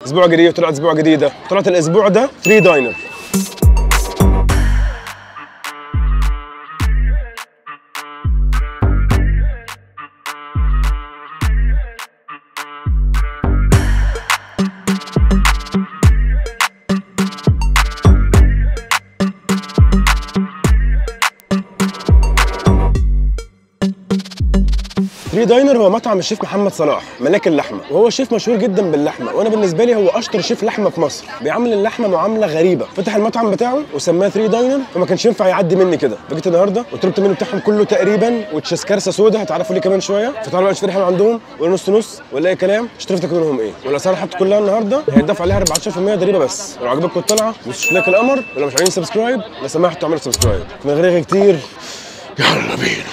اسبوع جديد طلعت اسبوع جديده طلعت الاسبوع ده 3 داينر تري داينر هو مطعم الشيف محمد صلاح ملاك اللحمه وهو شيف مشهور جدا باللحمه وانا بالنسبه لي هو اشطر شيف لحمه في مصر بيعامل اللحمه معامله غريبه فتح المطعم بتاعه وسماه 3 داينر وما كانش ينفع يعدي مني كده فجيت النهارده وطلبت منه بتاعهم كله تقريبا وتشيز كارثه سودا هتعرفوا ليه كمان شويه فتعالوا بقى نشتري حاجه من عندهم ولا نص نص ولا اي كلام اشتري افتكروا منهم ايه والاسعار حتى كلها النهارده هيتضاف عليها 14% ضريبه بس لو عجبتكم الطلعه بصوا لايك القمر ولو مش عاملين سبسكرايب لو سمحتوا اعملوا سبسكرايب من غير رغي كتير يلا بينا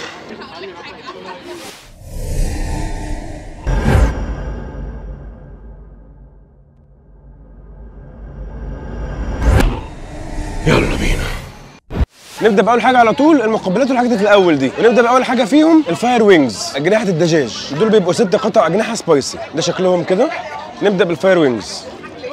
يلا بينا نبدا باول حاجه على طول المقبلات والحاجات اللي في الاول دي ونبدا باول حاجه فيهم الفاير وينجز اجنحه الدجاج دول بيبقوا ست قطع اجنحه سبايسي ده شكلهم كده نبدا بالفاير وينجز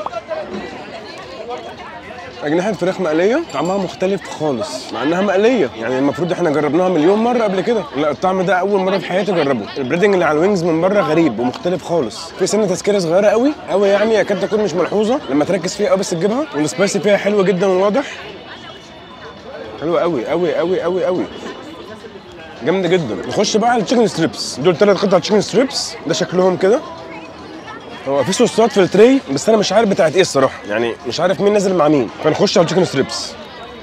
أجنحة فراخ مقلية طعمها مختلف خالص مع إنها مقلية يعني المفروض إحنا جربناها مليون مرة قبل كده لا الطعم ده أول مرة في حياتي أجربه البريدنج اللي على الوينجز من بره غريب ومختلف خالص في سنة تسكيرة صغيرة قوي قوي يعني يكاد تكون مش ملحوظة لما تركز فيها قوي بس تجيبها والسبايسي فيها حلو جدا وواضح حلو قوي قوي قوي قوي قوي جامده جدا نخش بقى على التشيكن ستريبس دول ثلاث قطع تشيكن ستريبس ده شكلهم كده هو في صوصات في التري بس انا مش عارف بتاعت ايه الصراحه يعني مش عارف مين نازل مع مين فنخش على التشيكن ستريبس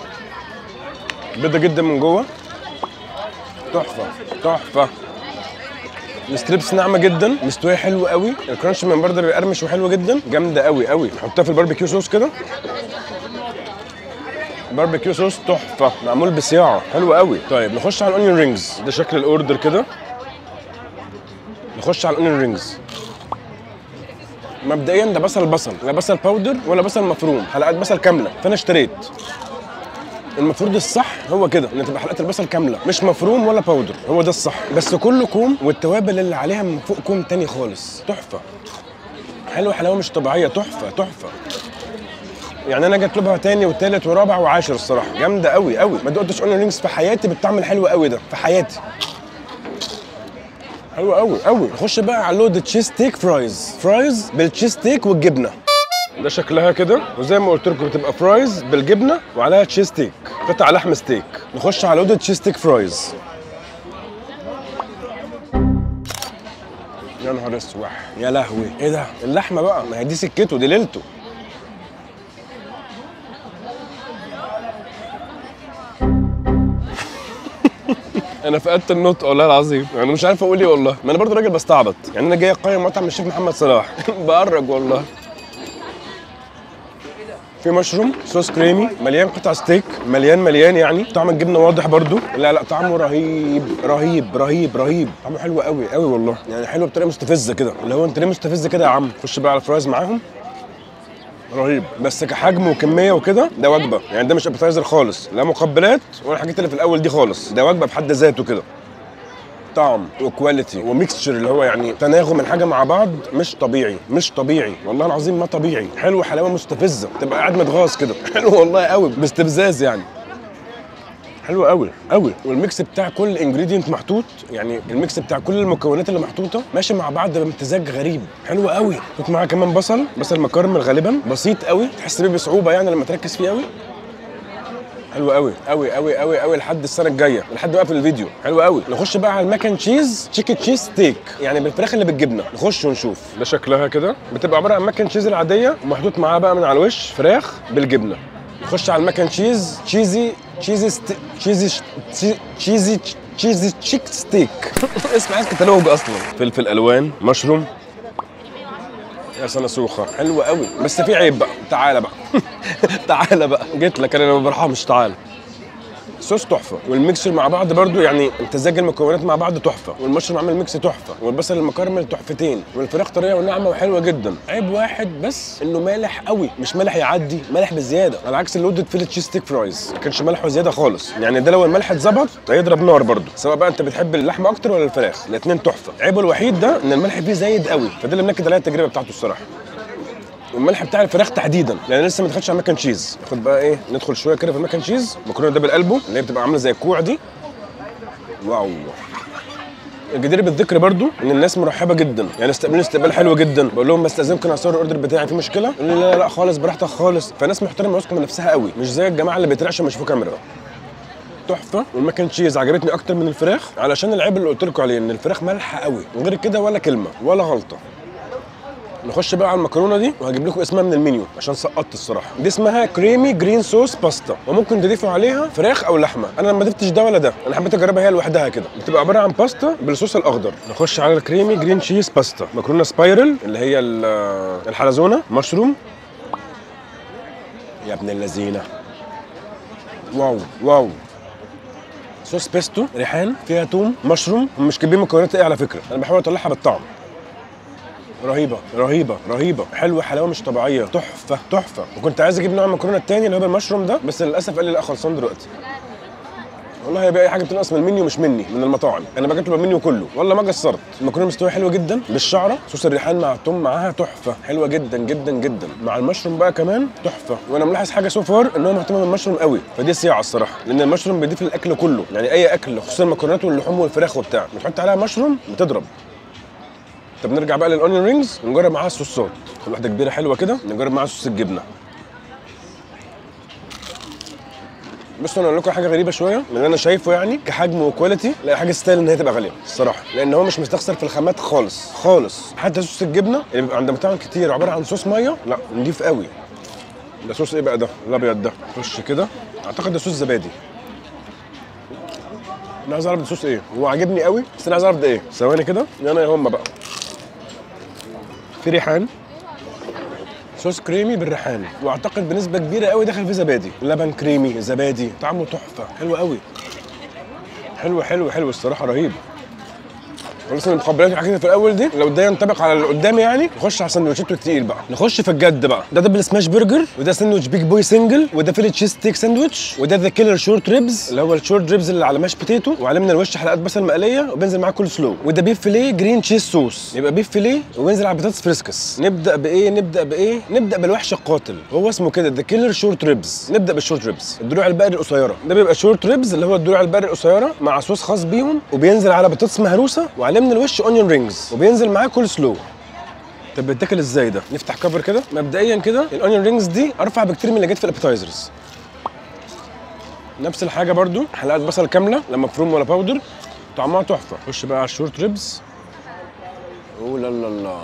بيضه جدا من جوه تحفه تحفه الستريبس ناعمه جدا مستويه حلو قوي الكرانش من بره بيقرمش وحلو جدا جامده قوي قوي نحطها في الباربيكيو صوص كده باربيكيو صوص تحفه معمول بصياعه حلو قوي طيب نخش على الاونيون رينجز ده شكل الاوردر كده نخش على الاونيون رينجز مبدئيا ده بصل بصل لا بصل باودر ولا بصل مفروم حلقات بصل كامله فانا اشتريت المفروض الصح هو كده ان تبقى حلقات البصل كامله مش مفروم ولا باودر هو ده الصح بس كله كوم والتوابل اللي عليها من فوق كوم تاني خالص تحفه حلوه حلاوه مش طبيعيه تحفه تحفه يعني انا اجي اطلبها تاني وتالت ورابع وعاشر الصراحه جامده قوي قوي ما دقتش اونيون رينجز في حياتي بالطعم الحلو قوي ده في حياتي حلو قوي قوي نخش بقى على لود تشيز ستيك فرايز فرايز بالتشيز ستيك والجبنه ده شكلها كده وزي ما قلت لكم بتبقى فرايز بالجبنه وعليها تشيز ستيك قطع لحم ستيك نخش على لود تشيز ستيك فرايز يا نهار اسوح يا لهوي ايه ده اللحمه بقى ما هي دي سكته دي ليلته انا فقدت النطق والله العظيم انا مش عارف اقول ايه والله ما انا برضه راجل بستعبط يعني انا جاي اقيم مطعم الشيف محمد صلاح بأرج والله في مشروم صوص كريمي مليان قطع ستيك مليان مليان يعني طعم الجبنه واضح برضو لا لا طعمه رهيب رهيب رهيب رهيب طعمه حلو قوي قوي والله يعني حلو بطريقه مستفزه كده اللي هو انت ليه مستفز كده يا عم خش بقى على الفرايز معاهم رهيب بس كحجم وكميه وكده ده وجبه يعني ده مش ابيتايزر خالص لا مقبلات ولا الحاجات اللي في الاول دي خالص ده وجبه بحد ذاته كده طعم وكواليتي وميكستشر اللي هو يعني تناغم الحاجه مع بعض مش طبيعي مش طبيعي والله العظيم ما طبيعي حلو حلاوه مستفزه تبقى قاعد متغاظ كده حلو والله قوي باستفزاز يعني حلو قوي قوي والميكس بتاع كل انجريدينت محطوط يعني الميكس بتاع كل المكونات اللي محطوطه ماشي مع بعض بامتزاج غريب حلو قوي حط معاه كمان بصل بصل مكرمل غالبا بسيط قوي تحس بيه بصعوبه يعني لما تركز فيه قوي حلو قوي قوي قوي قوي قوي لحد السنه الجايه لحد بقى في الفيديو حلو قوي نخش بقى على الماكن تشيز تشيكن تشيز ستيك يعني بالفراخ اللي بالجبنه نخش ونشوف ده شكلها كده بتبقى عباره عن ماكن تشيز العاديه ومحطوط معاها بقى من على الوش فراخ بالجبنه نخش على الماكن تشيز تشيزي تشيزي ست... تشيزي ش... تشيزي تشيزي تشيك ستيك اسم عايز كتالوج اصلا فلفل الوان مشروم يا سنه سوخه حلوه قوي بس في عيب بقى تعالى بقى تعالى بقى جيت لك انا ما برحمش تعالى صوص تحفه والميكسر مع بعض برضو يعني امتزاج المكونات مع بعض تحفه والمشروم عامل ميكس تحفه والبصل المكرمل تحفتين والفراخ طريه وناعمه وحلوه جدا عيب واحد بس انه مالح قوي مش مالح يعدي مالح بزياده على عكس اللودد فيلت تشيز ستيك فرايز ما كانش ملحه زياده خالص يعني ده لو الملح اتظبط هيضرب نار برضو سواء بقى انت بتحب اللحمه اكتر ولا الفراخ الاثنين تحفه عيبه الوحيد ده ان الملح فيه زايد قوي فده اللي منكد عليا التجربه بتاعته الصراحه والملح بتاع الفراخ تحديدا لان لسه ما دخلتش على المكن تشيز ناخد بقى ايه ندخل شويه كده في المكن تشيز مكرونه دبل قلبه اللي هي بتبقى عامله زي الكوع دي واو الجدير بالذكر برضو ان الناس مرحبه جدا يعني استقبلوني استقبال حلو جدا بقول لهم بستاذنكم اصور الاوردر بتاعي في مشكله يقولوا لي لا لا لا خالص براحتك خالص فناس محترمه واثقه من نفسها قوي مش زي الجماعه اللي بيترعشوا لما يشوفوا كاميرا تحفه والماكن تشيز عجبتني اكتر من الفراخ علشان العيب اللي قلت لكم عليه ان الفراخ مالحه قوي غير كده ولا كلمه ولا غلطه نخش بقى على المكرونه دي وهجيب لكم اسمها من المنيو عشان سقطت الصراحه دي اسمها كريمي جرين صوص باستا وممكن تضيفوا عليها فراخ او لحمه انا ما ضفتش ده ولا ده انا حبيت اجربها هي لوحدها كده بتبقى عباره عن باستا بالصوص الاخضر نخش على الكريمي جرين تشيز باستا مكرونه سبايرل اللي هي ال- الحلزونه مشروم يا ابن اللذينه واو واو صوص بيستو ريحان فيها توم مشروم هم مش كاتبين مكونات ايه على فكره انا بحاول اطلعها بالطعم رهيبه رهيبه رهيبه حلوه حلاوه مش طبيعيه تحفه تحفه وكنت عايز اجيب نوع المكرونه التاني اللي هو بالمشروم ده بس للاسف قال لي لا خلصان دلوقتي والله هيبقى اي حاجه بتنقص من المنيو مش مني من المطاعم انا بجيب له المنيو كله والله ما قصرت المكرونه مستويه حلوه جدا بالشعره صوص الريحان مع الثوم معاها تحفه حلوه جدا جدا جدا مع المشروم بقى كمان تحفه وانا ملاحظ حاجه سو فار ان هو مهتم بالمشروم قوي فدي صياعه الصراحه لان المشروم بيضيف للاكل كله يعني اي اكل خصوصا المكرونات واللحوم والفراخ وبتاع بتحط عليها مشروم بتضرب طب نرجع بقى للاونيون رينجز ونجرب معاها الصوصات خد واحده كبيره حلوه كده نجرب معاها صوص الجبنه بصوا انا اقول لكم حاجه غريبه شويه من اللي انا شايفه يعني كحجم وكواليتي لا حاجه تستاهل ان هي تبقى غاليه الصراحه لان هو مش مستخسر في الخامات خالص خالص حتى صوص الجبنه اللي بيبقى عند مطاعم كتير عباره عن صوص ميه لا نضيف قوي ده صوص ايه بقى ده الابيض ده خش كده اعتقد ده صوص زبادي انا عايز اعرف ده صوص ايه هو عاجبني قوي بس انا عايز اعرف ده ايه ثواني كده يا انا يا هم بقى في ريحان صوص كريمي بالريحان واعتقد بنسبه كبيره قوي داخل فيه زبادي لبن كريمي زبادي طعمه تحفه حلو قوي حلو حلو حلو الصراحه رهيب خلاص المقبلات والحاجات في الاول دي لو ده ينطبق على اللي قدامي يعني نخش على سندوتشات التقيل بقى نخش في الجد بقى ده دبل سماش برجر وده ساندوتش بيج بوي سنجل وده فيلي تشيز ستيك ساندوتش وده ذا كيلر شورت ريبز اللي هو الشورت ريبز اللي على ماش بوتيتو وعليه من الوش حلقات بصل مقليه وبينزل معاه كول سلو وده بيف فيليه جرين تشيز صوص يبقى بيف فيليه وبينزل على بطاطس فريسكس نبدا بايه نبدا بايه نبدا بالوحش القاتل هو اسمه كده ذا كيلر شورت ريبز نبدا بالشورت ريبز الدروع البقري القصيره ده بيبقى شورت ريبز اللي هو الدروع البقري القصيره مع صوص خاص بيهم وبينزل على بطاطس مهروسه وعليه من الوش اونيون رينجز وبينزل معاه كول سلو طب بيتاكل ازاي ده؟ نفتح كفر كده مبدئيا كده الاونيون رينجز دي ارفع بكتير من اللي جت في الابيتايزرز نفس الحاجه برضو حلقات بصل كامله لا مفروم ولا باودر طعمها تحفه خش بقى على الشورت ريبز اوه لا لا لا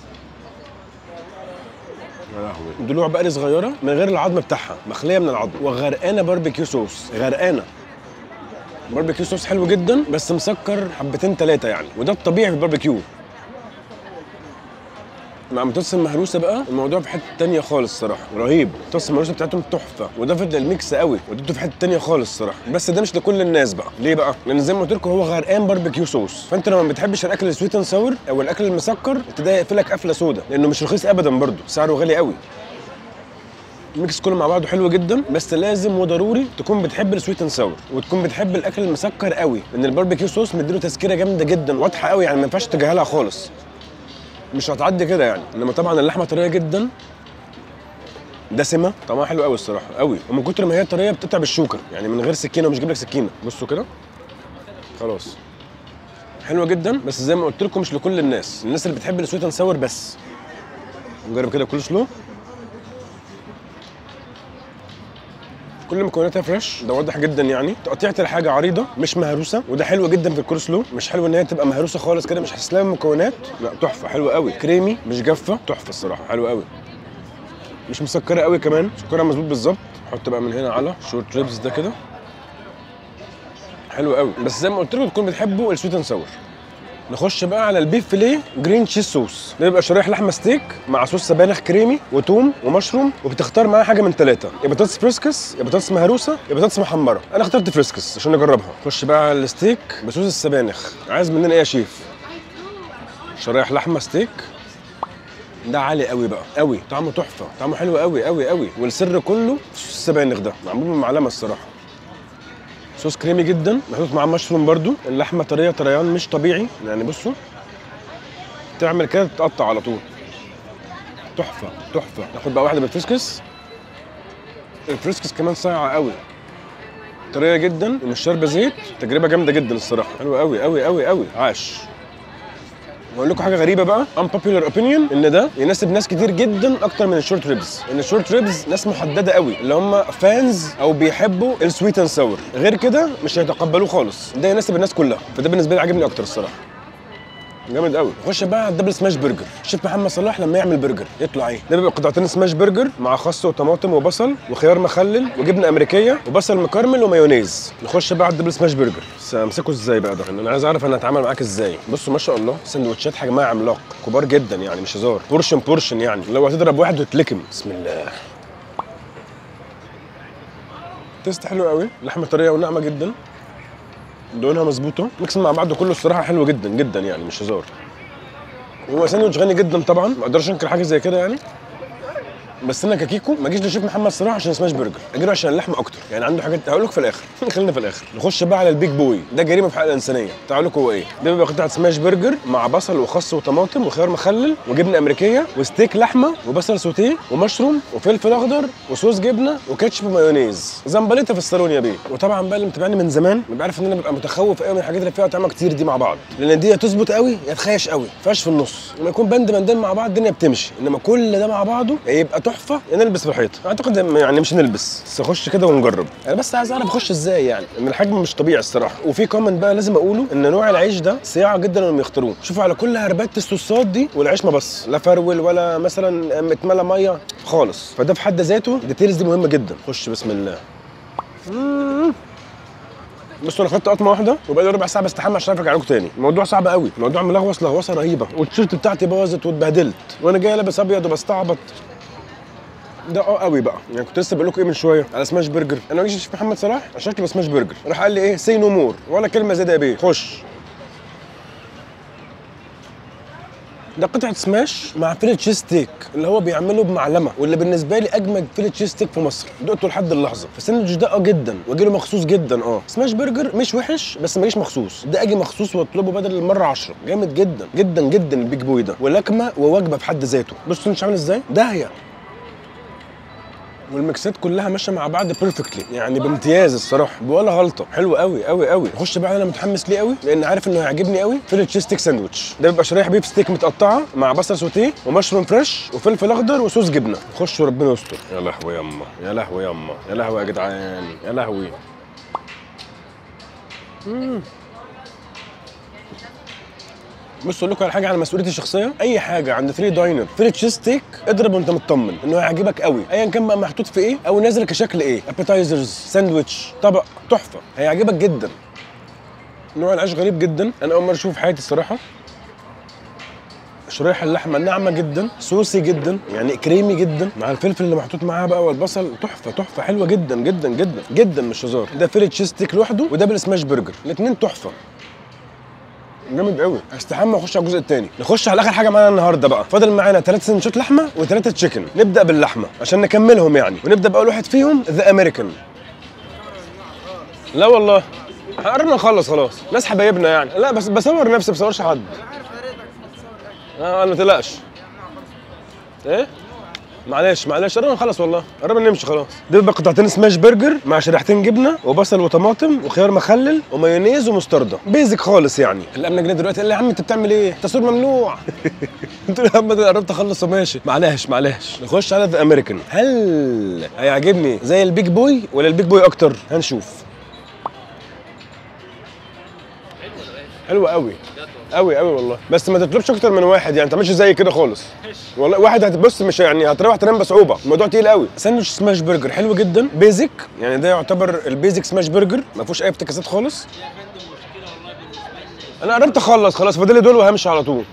يا لهوي ضلوع بقري صغيره من غير العظم بتاعها مخليه من العظم وغرقانه باربيكيو صوص غرقانه باربيكيو صوص حلو جدا بس مسكر حبتين ثلاثه يعني وده الطبيعي في الباربيكيو مع بطاطس المهروسه بقى الموضوع في حته تانية خالص صراحه رهيب البطاطس المهروسه بتاعتهم تحفه وضافت للميكس قوي وديته في حته تانية خالص صراحه بس ده مش لكل الناس بقى ليه بقى لان زي ما قلت لكم هو غرقان باربيكيو صوص فانت لو ما بتحبش الاكل السويت اند ساور او الاكل المسكر ده يقفلك قفله سودا لانه مش رخيص ابدا برضه سعره غالي قوي الميكس كله مع بعضه حلو جدا بس لازم وضروري تكون بتحب السويت اند ساور وتكون بتحب الاكل المسكر قوي لان الباربيكيو صوص مديله تسكيره جامده جدا واضحه قوي يعني ما ينفعش تجاهلها خالص مش هتعدي كده يعني انما طبعا اللحمه طريه جدا دسمه طعمها حلو قوي الصراحه قوي ومن كتر ما هي طريه بتتعب الشوكه يعني من غير سكينه ومش جايب لك سكينه بصوا كده خلاص حلوه جدا بس زي ما قلت لكم مش لكل الناس الناس اللي بتحب السويت اند ساور بس نجرب كده كل سلو كل مكوناتها فريش ده واضح جدا يعني تقطيعه الحاجه عريضه مش مهروسه وده حلو جدا في الكول سلو مش حلو ان هي تبقى مهروسه خالص كده مش هتسلم المكونات لا تحفه حلوه قوي كريمي مش جافه تحفه الصراحه حلوه قوي مش مسكره قوي كمان سكرها مظبوط بالظبط حط بقى من هنا على شورت ريبس ده كده حلو قوي بس زي ما قلت لكم تكونوا بتحبوا السويت اند ساور نخش بقى على البيف فيليه جرين تشيز صوص ده بيبقى شرايح لحمه ستيك مع صوص سبانخ كريمي وتوم ومشروم وبتختار معاه حاجه من ثلاثه يا بطاطس فريسكس يا بطاطس مهروسه يا بطاطس محمره انا اخترت فريسكس عشان نجربها خش بقى على الستيك بصوص السبانخ عايز مننا ايه يا شيف شرايح لحمه ستيك ده عالي قوي بقى قوي طعمه تحفه طعمه حلو قوي قوي قوي والسر كله في صوص السبانخ ده معمول من معلمه الصراحه صوص كريمي جدا محطوط معاه مشروم برده اللحمه طريه طريان مش طبيعي يعني بصوا تعمل كده تتقطع على طول تحفه تحفه ناخد بقى واحده بالفسكس الفريسكس كمان صايعه قوي طريه جدا ومش شاربه زيت تجربه جامده جدا الصراحه حلوه قوي قوي قوي قوي عاش واقول لكم حاجه غريبه بقى unpopular opinion ان ده يناسب ناس كتير جدا اكتر من الشورت ريبز ان الشورت ريبز ناس محدده قوي اللي هم فانز او بيحبوا السويت اند ساور غير كده مش هيتقبلوه خالص ده يناسب الناس كلها فده بالنسبه لي عاجبني اكتر الصراحه جامد قوي نخش بقى على الدبل سماش برجر شيف محمد صلاح لما يعمل برجر يطلع ايه ده بيبقى قطعتين سماش برجر مع خس وطماطم وبصل وخيار مخلل وجبنه امريكيه وبصل مكرمل ومايونيز نخش بقى على الدبل سماش برجر بس امسكه ازاي بقى ده لأن انا عايز اعرف انا هتعامل معاك ازاي بصوا ما شاء الله سندوتشات حجمها عملاق كبار جدا يعني مش هزار بورشن بورشن يعني لو هتضرب واحد وتلكم بسم الله تيست حلو قوي لحمه طريه وناعمه جدا لونها مظبوطه ميكس مع بعضه كله الصراحه حلو جدا جدا يعني مش هزار هو ساندوتش غني جدا طبعا ما اقدرش انكر حاجه زي كده يعني بس انا ككيكو ما اجيش لشيف محمد صلاح عشان سماش برجر اجيله عشان اللحمه اكتر يعني عنده حاجات هقول لك في الاخر خلينا في الاخر نخش بقى على البيج بوي ده جريمه في حق الانسانيه تعالوا لكم هو ايه ده بيبقى قطعه سماش برجر مع بصل وخس وطماطم وخيار مخلل وجبنه امريكيه وستيك لحمه وبصل سوتيه ومشروم وفلفل اخضر وصوص جبنه وكاتشب ومايونيز زنبليطه في الصالون يا بيه وطبعا بقى اللي متابعني من زمان بيبقى عارف ان انا ببقى متخوف قوي من الحاجات اللي فيها طعمه كتير دي مع بعض لان دي يا تظبط قوي يا تخيش قوي ما فيهاش في النص لما يكون بند بندين مع بعض الدنيا بتمشي انما كل ده مع بعضه يبقى تحفه يا نلبس في الحيط اعتقد يعني مش نلبس بس اخش كده ونجرب انا بس عايز اعرف اخش ازاي يعني ان الحجم مش طبيعي الصراحه وفي كومنت بقى لازم اقوله ان نوع العيش ده صياعه جدا لما يختاروه شوفوا على كل هربات الصوصات دي والعيش ما بص لا فرول ولا مثلا متملى ميه خالص فده في حد ذاته الديتيلز دي مهمه جدا خش بسم الله مم. بصوا انا خدت قطمه واحده وبقى لي ربع ساعه بستحمى عشان ارجع لكم تاني الموضوع صعب قوي الموضوع ملغوص لغوصه رهيبه والتيشيرت بتاعتي باظت واتبهدلت وانا جاي لابس ابيض وبستعبط ده اه قوي بقى يعني كنت لسه بقول لكم ايه من شويه على سماش برجر انا ما جيش محمد صلاح عشان اكتب سماش برجر راح قال لي ايه سي نو مور ولا كلمه زي ده يا بيه خش ده قطعة سماش مع فيلي تشيز ستيك اللي هو بيعمله بمعلمة واللي بالنسبة لي أجمد فيلي تشيز ستيك في مصر دقته لحد اللحظة فالساندوتش ده اه جدا واجي له مخصوص جدا اه سماش برجر مش وحش بس ما يجيش مخصوص ده اجي مخصوص واطلبه بدل المرة 10 جامد جدا جدا جدا البيج بوي ده ولكمة ووجبة في حد ذاته بصوا انت عامل ازاي داهية والميكسات كلها ماشيه مع بعض بيرفكتلي يعني بامتياز الصراحه ولا غلطه حلو قوي قوي قوي نخش بقى انا متحمس ليه قوي لان عارف انه هيعجبني قوي فيلي تشيز ستيك ساندوتش ده بيبقى شرايح بيف ستيك متقطعه مع بصل سوتيه ومشروم فريش وفلفل اخضر وصوص جبنه خش وربنا يستر يا لهوي يما يا لهوي يما يا لهوي يا جدعان يا لهوي مم. بص اقول لكم على حاجه على مسؤوليتي الشخصيه اي حاجه عند 3 داينر فيلي تشيز ستيك اضرب وانت مطمن انه هيعجبك قوي ايا كان بقى محطوط في ايه او نازل كشكل ايه ابيتايزرز ساندويتش طبق تحفه هيعجبك جدا نوع العيش غريب جدا انا اول مره اشوفه في حياتي الصراحه شرايح اللحمه ناعمه جدا سوسي جدا يعني كريمي جدا مع الفلفل اللي محطوط معاها بقى والبصل تحفه تحفه حلوه جدا جدا جدا جدا مش هزار ده فيلي تشيز ستيك لوحده وده بالسماش برجر الاثنين تحفه جامد قوي استحمى واخش على الجزء الثاني نخش على اخر حاجه معانا النهارده بقى فاضل معانا ثلاث سندوتشات لحمه وثلاثه تشيكن نبدا باللحمه عشان نكملهم يعني ونبدا باول واحد فيهم ذا امريكان لا والله قربنا نخلص خلاص ناس حبايبنا يعني لا بس بصور نفسي ما بصورش حد اه ما تقلقش ايه معلش معلش قربنا نخلص والله قربنا نمشي خلاص دول بقى قطعتين سماش برجر مع شريحتين جبنه وبصل وطماطم وخيار مخلل ومايونيز ومستردة بيزك خالص يعني الامن جنيه دلوقتي قال لي يا عم انت بتعمل ايه التصوير ممنوع قلت له يا عم ده قربت اخلص وماشي معلش معلش نخش على ذا امريكان هل هيعجبني زي البيج بوي ولا البيج بوي اكتر هنشوف حلو قوي قوي قوي والله بس ما تطلبش اكتر من واحد يعني ما تعملش زي كده خالص والله واحد هتبص مش يعني هتروح تنام بصعوبه الموضوع تقيل قوي ساندوتش سماش برجر حلو جدا بيزك يعني ده يعتبر البيزك سماش برجر ما فيهوش اي افتكاسات خالص انا قربت اخلص خلاص فاضل لي دول وهمشي على طول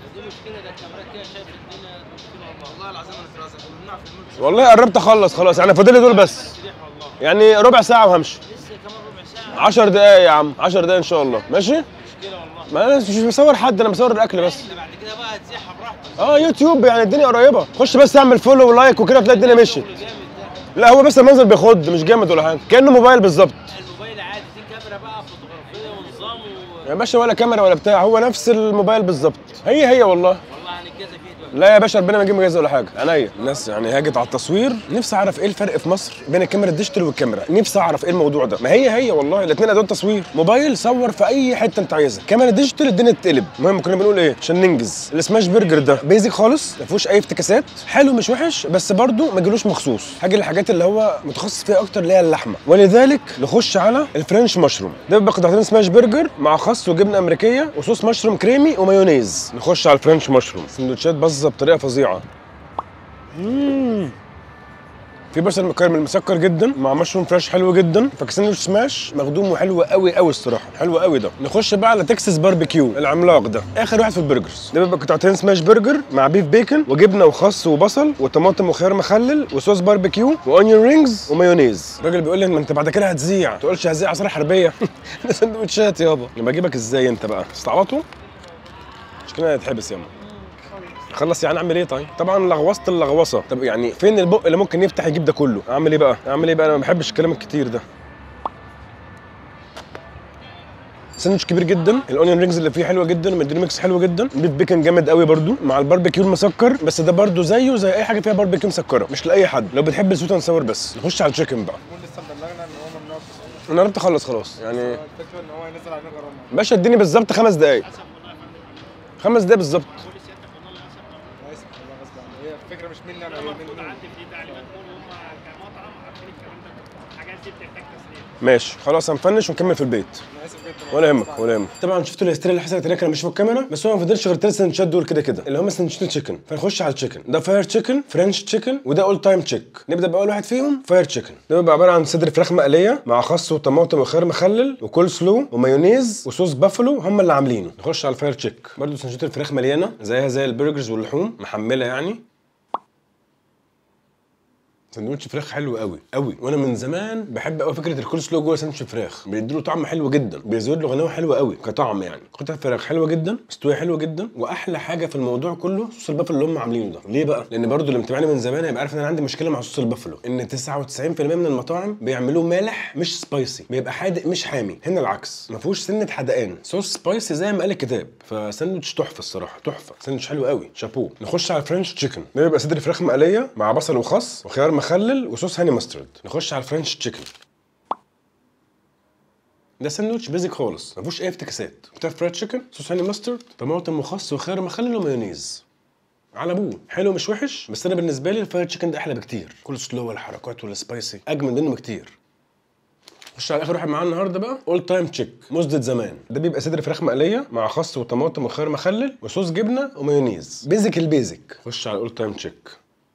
والله قربت اخلص خلاص يعني فاضل لي دول بس يعني ربع ساعه وهمشي 10 دقايق يا عم 10 دقايق ان شاء الله ماشي ما انا مش بصور حد انا بصور الاكل بس بعد كده بقى هتزيحها براحتك اه يوتيوب يعني الدنيا قريبه خش بس اعمل فولو ولايك وكده تلاقي الدنيا مشيت لا هو بس المنظر بيخض مش جامد ولا حاجه كانه موبايل بالظبط الموبايل عادي في كاميرا بقى فوتوغرافيه ونظام و... يا باشا ولا كاميرا ولا بتاع هو نفس الموبايل بالظبط هي هي والله والله هنتجازى فيه دلوقتي لا يا باشا ربنا ما يجيب جايزه ولا حاجه عينيا الناس يعني هاجت على التصوير نفسي اعرف ايه الفرق في مصر بين الكاميرا الديجيتال والكاميرا نفسي اعرف ايه الموضوع ده ما هي هي والله الاثنين ادوات تصوير موبايل صور في اي حته انت عايزها كاميرا ديجيتال الدنيا تتقلب المهم كنا بنقول ايه عشان ننجز السماش برجر ده بيزك خالص ما فيهوش اي افتكاسات حلو مش وحش بس برضو ما جالوش مخصوص حاجه الحاجات اللي هو متخصص فيها اكتر اللي هي اللحمه ولذلك نخش على الفرنش مشروم ده بيبقى قطعتين سماش برجر مع خس وجبنه امريكيه وصوص مشروم كريمي ومايونيز نخش على الفرنش مشروم سندوتشات باظه بطريقه فظيعه مم. في بصل مكرمل مسكر جدا مع مشروم فريش حلو جدا فكسندوتش سماش مخدوم وحلو قوي قوي الصراحه حلو قوي ده نخش بقى على تكساس باربيكيو العملاق ده اخر واحد في البرجرز ده بيبقى قطعتين سماش برجر مع بيف بيكن وجبنه وخس وبصل وطماطم وخيار مخلل وصوص باربيكيو واونيون رينجز ومايونيز الراجل بيقول لي ما انت بعد كده هتذيع ما تقولش هذيع عصير حربيه ده سندوتشات يابا يبقى اجيبك ازاي انت بقى استعبطوا مش كده هيتحبس ياما خلص يعني اعمل ايه طيب؟ طبعا لغوصت اللغوصه، طب يعني فين البق اللي ممكن يفتح يجيب ده كله؟ اعمل ايه بقى؟ اعمل ايه بقى؟ انا ما بحبش الكلام الكتير ده. ساندوتش كبير جدا الاونيون رينجز اللي فيه حلوه جدا مديني ميكس حلو جدا بيف بيكن جامد قوي برده مع الباربيكيو المسكر بس ده برده زيه زي اي حاجه فيها باربيكيو مسكره مش لاي حد لو بتحب السويت اند ساور بس نخش على التشيكن بقى يكون لسه مبلغنا ان هو ممنوع التصوير انا قربت اخلص خلاص يعني الفكره ان هو ينزل علينا غرامه باشا اديني بالظبط خمس دقايق خمس دقايق بالظبط انا اسف والله غصب عني هي الفكره مش مني انا هي المفروض مني عندي في تعليمات بقول هم كمطعم عارفين الكلام ده الحاجات دي بتحتاج تسليم ماشي خلاص هنفنش ونكمل في البيت انا اسف جدا ولا يهمك ولا يهمك طبعا شفتوا الهستيريا اللي حصلت هناك انا مش في الكاميرا بس هو ما فضلش غير ثلاث سندوتشات دول كده كده اللي هم سندوتشين تشيكن فنخش على التشيكن ده فاير تشيكن فرنش تشيكن وده اول تايم تشيك نبدا باول واحد فيهم فاير تشيكن ده بيبقى عباره عن صدر فراخ مقليه مع خس وطماطم وخيار مخلل وكول سلو ومايونيز وصوص بافلو هم اللي عاملينه نخش على الفاير تشيك برضه سندوتشات الفراخ مليانه زيها زي البرجرز واللحوم محمله يعني سندوتش فراخ حلو قوي قوي وانا من زمان بحب قوي فكره الكول سلو جوه سندوتش الفراخ بيديله طعم حلو جدا بيزود له غناوه حلوه قوي كطعم يعني قطع فراخ حلوه جدا مستويه حلوه جدا واحلى حاجه في الموضوع كله صوص البافلو اللي هم عاملينه ده ليه بقى لان برضو اللي متابعني من زمان هيبقى عارف ان انا عندي مشكله مع صوص البافلو ان 99% من المطاعم بيعملوه مالح مش سبايسي بيبقى حادق مش حامي هنا العكس ما فيهوش سنه حدقان صوص سبايسي زي ما قال الكتاب فساندوتش تحفه الصراحه تحفه ساندوتش حلو قوي شابوه نخش على الفرنش تشيكن ده بيبقى صدر فراخ مقليه مع بصل وخس وخيار مخلل وصوص هاني ماسترد نخش على الفرنش تشيكن ده ساندوتش بيزك خالص ما فيهوش اي افتكاسات بتاع فرايد تشيكن صوص هاني ماسترد طماطم وخس وخيار مخلل ومايونيز على ابوه حلو مش وحش بس انا بالنسبه لي الفرايد تشيكن ده احلى بكتير كل سلو والحركات والسبايسي اجمل منه بكتير خش على اخر واحد معانا النهارده بقى اول تايم تشيك مزدة زمان ده بيبقى صدر فراخ مقليه مع خس وطماطم وخيار مخلل وصوص جبنه ومايونيز بيزك البيزك خش على اول تايم تشيك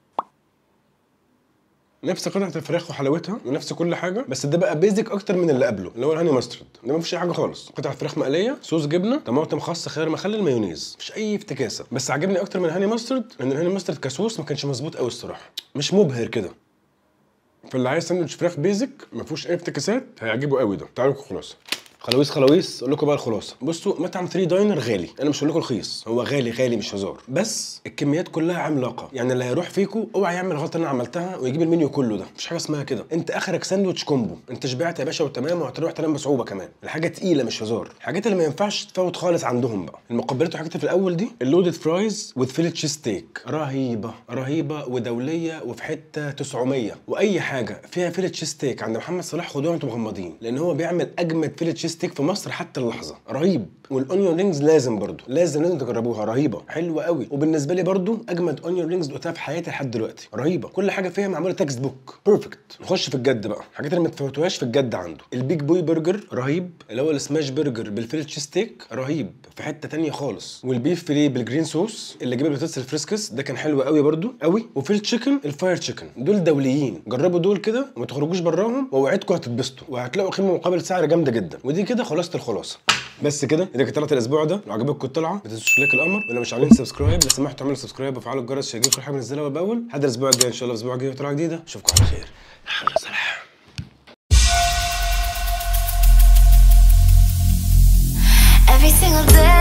نفس قطعه الفراخ وحلاوتها ونفس كل حاجه بس ده بقى بيزك اكتر من اللي قبله اللي هو الهاني ماسترد ده ما فيش اي حاجه خالص قطعه فراخ مقليه صوص جبنه طماطم خاص خيار مخلل مايونيز مفيش اي افتكاسه بس عجبني اكتر من الهاني ماسترد ان الهاني ماسترد كصوص ما كانش مظبوط قوي الصراحه مش مبهر كده فاللي عايز ساندوتش فراخ بيزك ما فيهوش اي افتكاسات هيعجبه قوي ده تعالوا لكم خلاصه خلاويص خلاويص اقول لكم بقى الخلاصه بصوا مطعم 3 داينر غالي انا مش هقول لكم رخيص هو غالي غالي مش هزار بس الكميات كلها عملاقه يعني اللي هيروح فيكم اوعى يعمل الغلطه اللي انا عملتها ويجيب المنيو كله ده مفيش حاجه اسمها كده انت اخرك ساندوتش كومبو انت شبعت يا باشا وتمام وهتروح تنام بصعوبه كمان الحاجه تقيله مش هزار الحاجات اللي ما ينفعش تفوت خالص عندهم بقى المقبلات والحاجات اللي في الاول دي اللودد فرايز وذ فيلت تشيز ستيك رهيبه رهيبه ودوليه وفي حته 900 واي حاجه فيها فيلت تشيز ستيك عند محمد صلاح خدوها وانتم مغمضين لان هو بيعمل اجمد فيلت تشيز ستيك في مصر حتى اللحظه رهيب والاونيون رينجز لازم برضو لازم لازم تجربوها رهيبه حلوه قوي وبالنسبه لي برضو اجمد اونيون رينجز دقتها في حياتي لحد دلوقتي رهيبه كل حاجه فيها معموله تكست بوك بيرفكت نخش في الجد بقى الحاجات اللي ما تفوتوهاش في الجد عنده البيج بوي برجر رهيب اللي هو السماش برجر بالفيلت تشيز ستيك رهيب في حته تانية خالص والبيف فيليه بالجرين صوص اللي جاب البطاطس الفريسكس ده كان حلو قوي برضو قوي وفي التشيكن الفاير تشيكن دول دوليين جربوا دول كده وما تخرجوش براهم واوعدكم هتتبسطوا وهتلاقوا قيمه مقابل سعر جامده جدا ودي كده خلاصه الخلاصه بس كده اذا كانت طلعت الاسبوع ده لو عجبتكم الطلعه ما تنسوش لايك القمر ولو مش عاملين سبسكرايب لو سمحتوا اعملوا سبسكرايب وفعلوا الجرس عشان يجيلكم كل حاجه منزلها اول باول لحد الاسبوع الجاي ان شاء الله الاسبوع الجاي طلعه جديده اشوفكم على خير يلا سلام Every single day